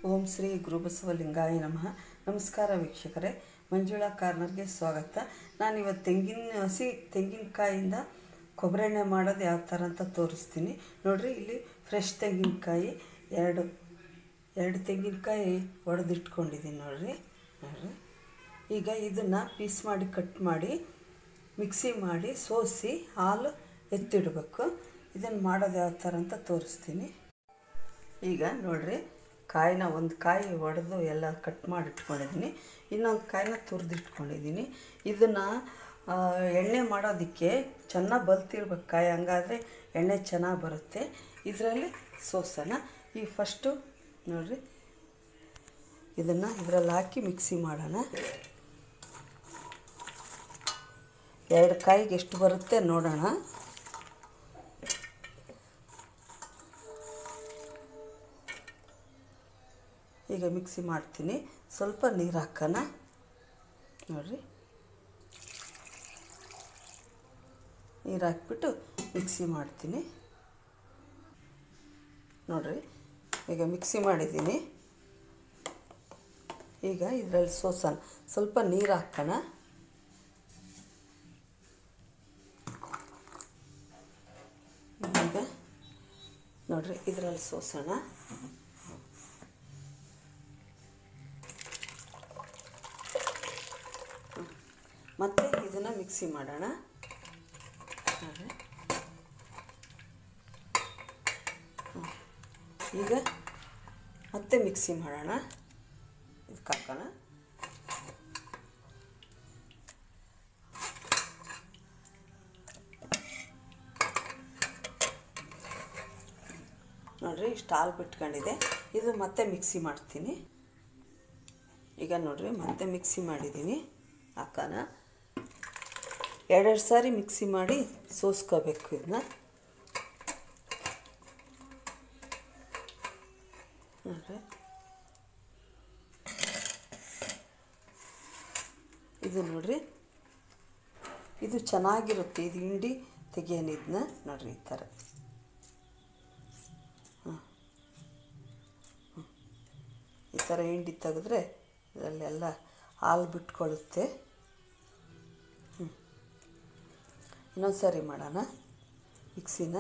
ಓಂ ಶ್ರೀ ಗುರುಬಸವಲಿಂಗಾಯ ನಮಃ ನಮಸ್ಕಾರ ವೀಕ್ಷಕರೇ ಮಂಜುಳಾ ಕಾರ್ನರ್ಗೆ ಸ್ವಾಗತ ನಾನಿವತ್ತು ತೆಂಗಿನ ಹಸಿ ತೆಂಗಿನಕಾಯಿಂದ ಕೊಬ್ಬರೆಣ್ಣೆ ಮಾಡೋದು ಯಾವ ಥರ ಅಂತ ತೋರಿಸ್ತೀನಿ ನೋಡಿರಿ ಇಲ್ಲಿ ಫ್ರೆಶ್ ತೆಂಗಿನಕಾಯಿ ಎರಡು ಎರಡು ತೆಂಗಿನಕಾಯಿ ಒಡೆದಿಟ್ಕೊಂಡಿದ್ದೀನಿ ನೋಡಿರಿ ನೋಡಿರಿ ಈಗ ಇದನ್ನು ಪೀಸ್ ಮಾಡಿ ಕಟ್ ಮಾಡಿ ಮಿಕ್ಸಿ ಮಾಡಿ ಸೋಸಿ ಹಾಲು ಎತ್ತಿಡಬೇಕು ಇದನ್ನು ಮಾಡೋದು ಯಾವ ಥರ ಅಂತ ತೋರಿಸ್ತೀನಿ ಈಗ ನೋಡಿರಿ ಕಾಯಿನ ಒಂದು ಕಾಯಿ ಒಡೆದು ಎಲ್ಲ ಕಟ್ ಮಾಡಿ ಇಟ್ಕೊಂಡಿದ್ದೀನಿ ಇನ್ನೊಂದು ಕಾಯಿನ ತುರಿದಿಟ್ಕೊಂಡಿದ್ದೀನಿ ಇದನ್ನು ಎಣ್ಣೆ ಮಾಡೋದಕ್ಕೆ ಚೆನ್ನಾಗಿ ಬಲ್ತಿರ್ಬೇಕು ಕಾಯಿ ಹಂಗಾದರೆ ಎಣ್ಣೆ ಚೆನ್ನಾಗಿ ಬರುತ್ತೆ ಇದರಲ್ಲಿ ಸೋಸೋಣ ಈಗ ಫಸ್ಟು ನೋಡಿರಿ ಇದನ್ನು ಇದರಲ್ಲಿ ಹಾಕಿ ಮಿಕ್ಸಿ ಮಾಡೋಣ ಎರಡು ಕಾಯಿಗೆ ಎಷ್ಟು ಬರುತ್ತೆ ನೋಡೋಣ ಈಗ ಮಿಕ್ಸಿ ಮಾಡ್ತೀನಿ ಸ್ವಲ್ಪ ನೀರು ಹಾಕೋಣ ನೋಡಿರಿ ನೀರು ಹಾಕ್ಬಿಟ್ಟು ಮಿಕ್ಸಿ ಮಾಡ್ತೀನಿ ನೋಡಿರಿ ಈಗ ಮಿಕ್ಸಿ ಮಾಡಿದ್ದೀನಿ ಈಗ ಇದರಲ್ಲಿ ಸೋಸೋಣ ಸ್ವಲ್ಪ ನೀರು ಹಾಕೋಣ ಈಗ ನೋಡಿರಿ ಇದರಲ್ಲಿ ಸೋಸೋಣ ಮತ್ತು ಇದನ್ನು ಮಿಕ್ಸಿ ಮಾಡೋಣ ನೋಡಿರಿ ಹ್ಮ್. ಈಗ ಮತ್ತೆ ಮಿಕ್ಸಿ ಮಾಡೋಣ ಇದಕ್ಕೆ ಹಾಕೋಣ ನೋಡಿರಿ ಇಷ್ಟು ಹಾಲು ಬಿಟ್ಕೊಂಡಿದೆ ಇದು ಮತ್ತೆ ಮಿಕ್ಸಿ ಮಾಡ್ತೀನಿ ಈಗ ನೋಡಿರಿ ಮತ್ತೆ ಮಿಕ್ಸಿ ಮಾಡಿದ್ದೀನಿ ಹಾಕೋಣ ಎರಡೆರಡು ಸಾರಿ ಮಿಕ್ಸಿ ಮಾಡಿ ಸೋಸ್ಕೋಬೇಕು ಇದನ್ನ ನೋಡಿರಿ ಇದು ನೋಡಿರಿ ಇದು ಚೆನ್ನಾಗಿರುತ್ತೆ ಇದು ಹಿಂಡಿ ತೆಗಿಯೋಣ ಇದನ್ನ ನೋಡಿರಿ ಈ ಥರ ಹಾಂ ಈ ಥರ ಹಿಂಡಿ ತೆಗೆದ್ರೆ ಇದರಲ್ಲೆಲ್ಲ ಹಾಲು ಬಿಟ್ಕೊಳ್ಳುತ್ತೆ ಹ್ಞೂ ಇನ್ನೊಂದು ಸಾರಿ ಮಾಡೋಣ ಮಿಕ್ಸಿನ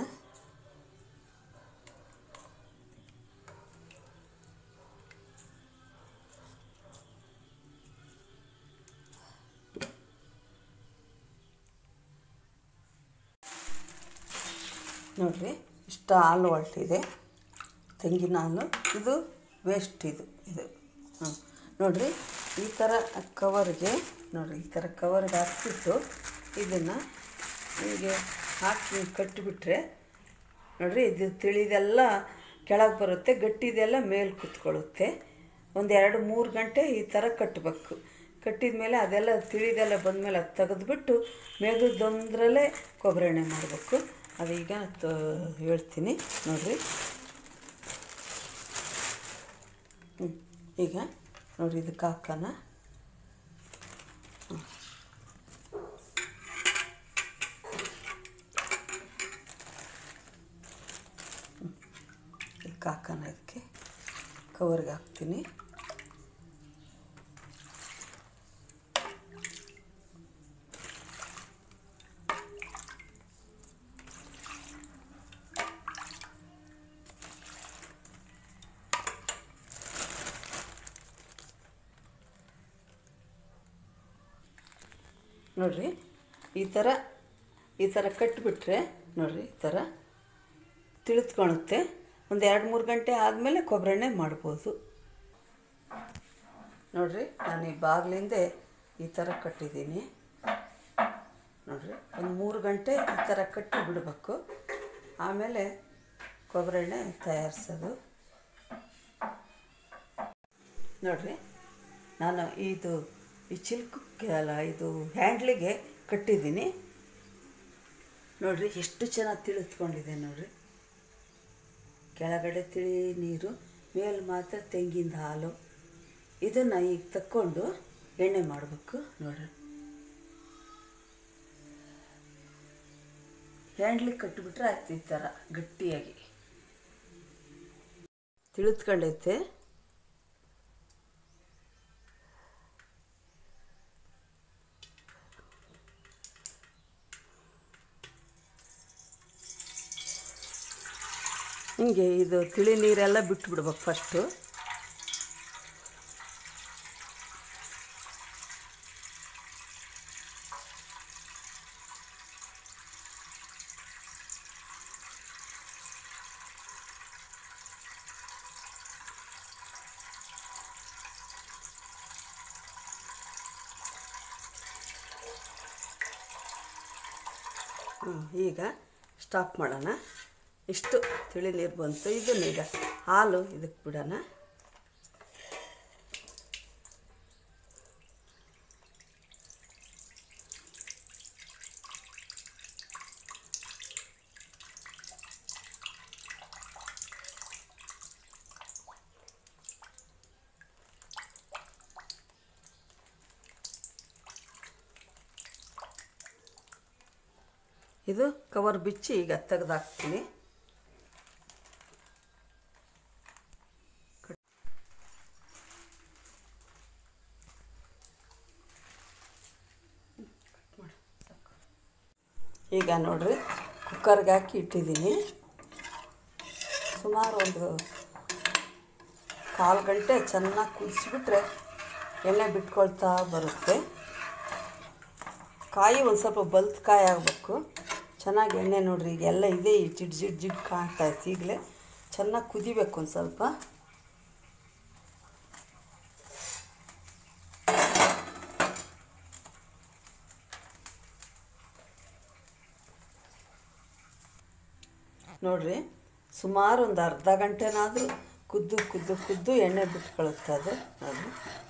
ನೋಡಿರಿ ಇಷ್ಟು ಹಾಲು ಹೊರಟಿದೆ ತೆಂಗಿನ ಹಾಲು ಇದು ವೇಸ್ಟ್ ಇದು ಇದು ಹಾಂ ನೋಡಿರಿ ಈ ಥರ ಕವರ್ಗೆ ನೋಡಿರಿ ಈ ಥರ ಕವರ್ಗೆ ಹಾಕ್ಬಿಟ್ಟು ಇದನ್ನು ಹೀಗೆ ಹಾಕಿ ಕಟ್ಟಿಬಿಟ್ರೆ ನೋಡಿರಿ ಇದು ತಿಳಿದೆಲ್ಲ ಕೆಳಗೆ ಬರುತ್ತೆ ಗಟ್ಟಿದೆಲ್ಲ ಮೇಲೆ ಕುತ್ಕೊಳ್ಳುತ್ತೆ ಒಂದು ಎರಡು ಮೂರು ಗಂಟೆ ಈ ಥರ ಕಟ್ಟಬೇಕು ಕಟ್ಟಿದ ಮೇಲೆ ಅದೆಲ್ಲ ತಿಳಿದೆಲ್ಲ ಬಂದಮೇಲೆ ಅದು ತೆಗೆದ್ಬಿಟ್ಟು ಮೇಗದೊಂದರಲ್ಲೇ ಕೊಬ್ಬರಿ ಎಣ್ಣೆ ಮಾಡಬೇಕು ಅದೀಗ ತ ಹೇಳ್ತೀನಿ ನೋಡಿರಿ ಹ್ಞೂ ಈಗ ನೋಡಿ ಇದಕ್ಕೆ ಹಾಕೋಣ ಇದಕ್ಕೆ ಹಾಕೋಣ ಇದಕ್ಕೆ ಕವರ್ಗೆ ಹಾಕ್ತೀನಿ ನೋಡಿರಿ ಈ ಥರ ಈ ಥರ ಕಟ್ಟಿಬಿಟ್ರೆ ನೋಡಿರಿ ಈ ಥರ ತಿಳಿದ್ಕೊಳುತ್ತೆ ಒಂದು ಎರಡು ಮೂರು ಗಂಟೆ ಆದಮೇಲೆ ಕೊಬ್ಬರೆಣ್ಣೆ ಮಾಡ್ಬೋದು ನೋಡಿರಿ ನಾನು ಈ ಬಾಗಿಲಿಂದೆ ಈ ಥರ ಕಟ್ಟಿದ್ದೀನಿ ನೋಡಿರಿ ಒಂದು ಮೂರು ಗಂಟೆ ಈ ಥರ ಕಟ್ಟಿ ಬಿಡಬೇಕು ಆಮೇಲೆ ಕೊಬ್ಬರೆಣ್ಣೆ ತಯಾರಿಸೋದು ನೋಡಿರಿ ನಾನು ಇದು ಈ ಚಿಲ್ಕಕ್ಕೆ ಅಲ್ಲ ಇದು ಹ್ಯಾಂಡ್ಲಿಗೆ ಕಟ್ಟಿದ್ದೀನಿ ನೋಡಿರಿ ಎಷ್ಟು ಚೆನ್ನಾಗಿ ತಿಳಿತ್ಕೊಂಡಿದೆ ನೋಡಿರಿ ಕೆಳಗಡೆ ತಿಳಿ ನೀರು ಮೇಲೆ ಮಾತ್ರ ತೆಂಗಿನ ಹಾಲು ಇದನ್ನು ಈಗ ತಕ್ಕೊಂಡು ಎಣ್ಣೆ ಮಾಡಬೇಕು ನೋಡಿರಿ ಹ್ಯಾಂಡ್ಲಿಗೆ ಕಟ್ಟಿಬಿಟ್ರೆ ಆಯ್ತು ಈ ಥರ ಗಟ್ಟಿಯಾಗಿ ತಿಳಿತ್ಕೊಂಡೈತೆ ಹಿಂಗೆ ಇದು ತಿಳಿ ನೀರೆಲ್ಲ ಬಿಟ್ಟು ಬಿಡ್ಬೇಕು ಫಸ್ಟು ಹ್ಮ್, ಈಗ ಸ್ಟಾಪ್ ಮಾಡೋಣ ಇಷ್ಟು ತಿಳಿ ನೀರು ಬಂತು ಇದನ್ನೀಗ ಹಾಲು ಇದಕ್ಕೆ ಬಿಡೋಣ ಇದು ಕವರ್ ಬಿಚ್ಚಿ ಈಗ ತೆಗೆದಾಕ್ತೀನಿ ಈಗ ನೋಡ್ರಿ ಕುಕ್ಕರ್ಗೆ ಹಾಕಿ ಇಟ್ಟಿದ್ದೀನಿ ಸುಮಾರು ಒಂದು ಕಾಲು ಗಂಟೆ ಚೆನ್ನಾಗಿ ಕುದಿಸ್ಬಿಟ್ರೆ ಎಣ್ಣೆ ಬಿಟ್ಕೊಳ್ತಾ ಬರುತ್ತೆ ಕಾಯಿ ಒಂದು ಸ್ವಲ್ಪ ಬಲ್ತ್ ಕಾಯಿ ಆಗಬೇಕು ಚೆನ್ನಾಗಿ ಎಣ್ಣೆ ನೋಡ್ರಿ ಈಗ ಎಲ್ಲ ಇದೆ ಈ ಜಿಡ್ ಜಿಡ್ ಜಿಡ್ ಕಾಣ್ತಾ ಇತ್ತು ಈಗಲೇ ಚೆನ್ನಾಗಿ ಕುದಿಬೇಕು ಒಂದು ಸ್ವಲ್ಪ ನೋಡ್ರಿ ಸುಮಾರು ಒಂದು ಅರ್ಧ ಗಂಟೆನಾದರೂ ಕುದ್ದು ಕುದ್ದು ಕುದ್ದು ಎಣ್ಣೆ ಬಿಟ್ಕೊಳುತ್ತೆ ಅದು ನೋಡ್ರಿ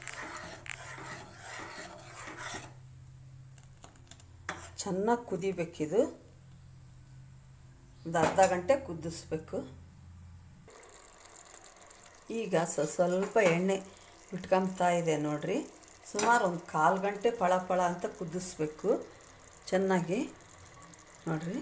ಚೆನ್ನಾಗಿ ಕುದಿಬೇಕಿದು ಒಂದು ಅರ್ಧ ಗಂಟೆ ಕುದಿಸ್ಬೇಕು ಈಗ ಸ್ವ ಸ್ವಲ್ಪ ಎಣ್ಣೆ ಬಿಟ್ಕೊಂಬ್ತಾ ಇದೆ ನೋಡ್ರಿ ಸುಮಾರು ಒಂದು ಕಾಲು ಗಂಟೆ ಫಳ ಫಳ ಅಂತ ಕುದಿಸ್ಬೇಕು ಚೆನ್ನಾಗಿ ನೋಡ್ರಿ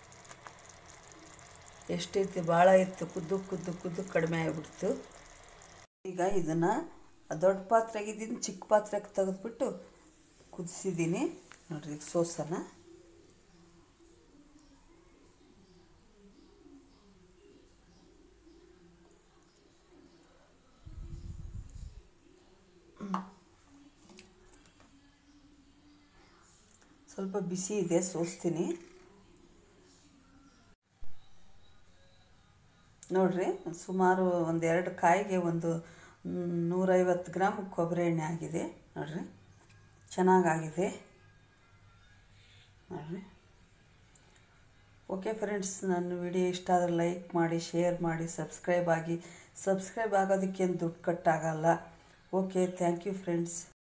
ಎಷ್ಟಿತ್ತು ಭಾಳ ಇತ್ತು ಕುದ್ದು ಕುದ್ದು ಕುದ್ದು ಕಡಿಮೆ ಆಗಿಬಿಡ್ತು ಈಗ ಇದನ್ನು ದೊಡ್ಡ ಪಾತ್ರೆಗೆ ಇದನ್ನು ಚಿಕ್ಕ ಪಾತ್ರೆಗೆ ತೆಗೆದ್ಬಿಟ್ಟು ಕುದಿಸಿದ್ದೀನಿ ನೋಡ್ರಿ ಈಗ ಸೋಸನ ಸ್ವಲ್ಪ ಬಿಸಿ ಇದೆ ಸೋಸ್ತೀನಿ ನೋಡ್ರಿ ಸುಮಾರು ಒಂದೆರಡು ಕಾಯಿಗೆ ಒಂದು ಮ್, ನೂರೈವತ್ತು ಗ್ರಾಮ್ ಕೊಬ್ಬರಿ ಎಣ್ಣೆ ಆಗಿದೆ ನೋಡ್ರಿ ಚೆನ್ನಾಗಾಗಿದೆ ನೋಡ್ರಿ ಓಕೆ ಫ್ರೆಂಡ್ಸ್ ನನ್ನ ವಿಡಿಯೋ ಇಷ್ಟ ಆದರೆ ಲೈಕ್ ಮಾಡಿ ಶೇರ್ ಮಾಡಿ ಸಬ್ಸ್ಕ್ರೈಬ್ ಆಗಿ ಸಬ್ಸ್ಕ್ರೈಬ್ ಆಗೋದಕ್ಕೇನು ದುಡ್ಡು ಕಟ್ಟಾಗಲ್ಲ ಓಕೆ ಥ್ಯಾಂಕ್ ಯು ಫ್ರೆಂಡ್ಸ್